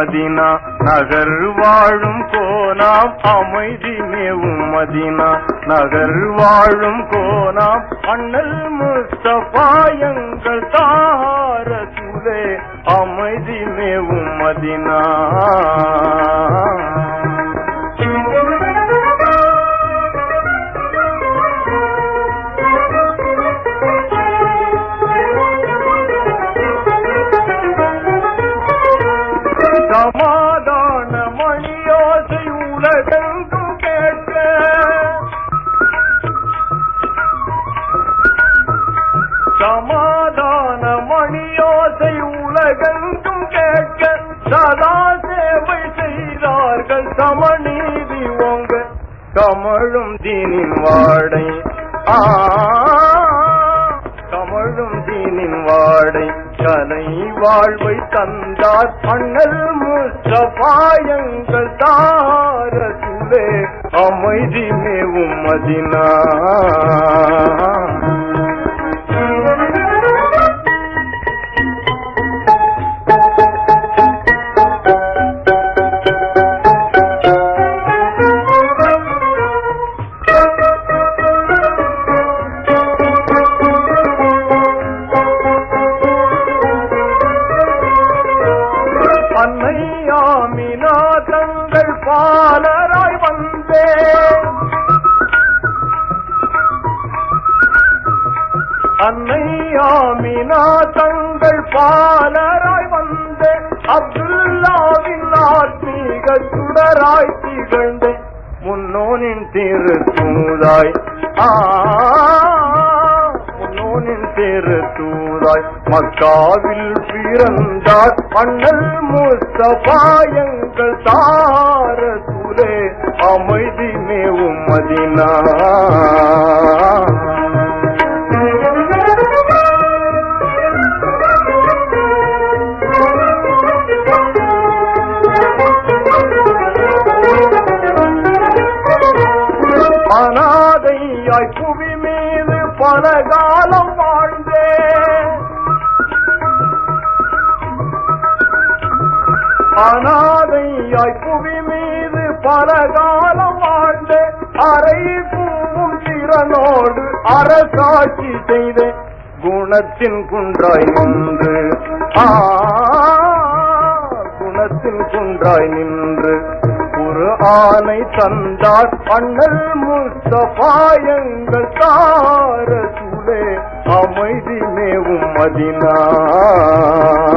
Medina நகர் வாழும் கோனாம் அமைதி மேவும் மதினா நகர் வாழும் கோனாம் அண்ணல் முஸ்தபா எங்கள் தார சுலே அமைதி மேவும் மதினா சமாதான மணியோசை உலகெங்கும் கேட்க சமாதான மணியோசை உலகெங்கும் கேட்க சதா சேவை செய்தார்கள் சமநீதி ஓங்க கமழும் தீனின் வாடை ஆ கமழும் தீனின் வாடை கலை வாழ்வை தந்தார் அண்ணல் முஸ்தபாயங்கள் தார சுலே அமைதி மேவும் மதினா அன்னையாமினா தங்கள் பாலராய் வந்தே அன்னையாமினா தங்கள் பாலராய் வந்தே அப்துல்லாவின் ஆத்மீக சுடராய் திகழ்ந்தே முன்னோனின் திரு தூதாய் ஆ முன்னோனின் திரு தூதாய் மக்காவில் பிறந்தார் அண்ணல் முஸ்தபாயங்கள் தார சுலே அமைதி மேவும் மதினா அனாதையாய் புவி மீது பல காலம் வாழ்ந்தே அனாதையாய் புவி மீது பல காலம் வாழ்ந்தே அரை பூவும் திறனோடு அரசாட்சி செய்த குணத்தின் குன்றாய் நின்று ஆ குணத்தின் குன்றாய் நின்று ஒரு ஆணை தந்தார் அண்ணல் முஸ்தபாயங்கள் தார சுலே அமைதி மேவும் மதினா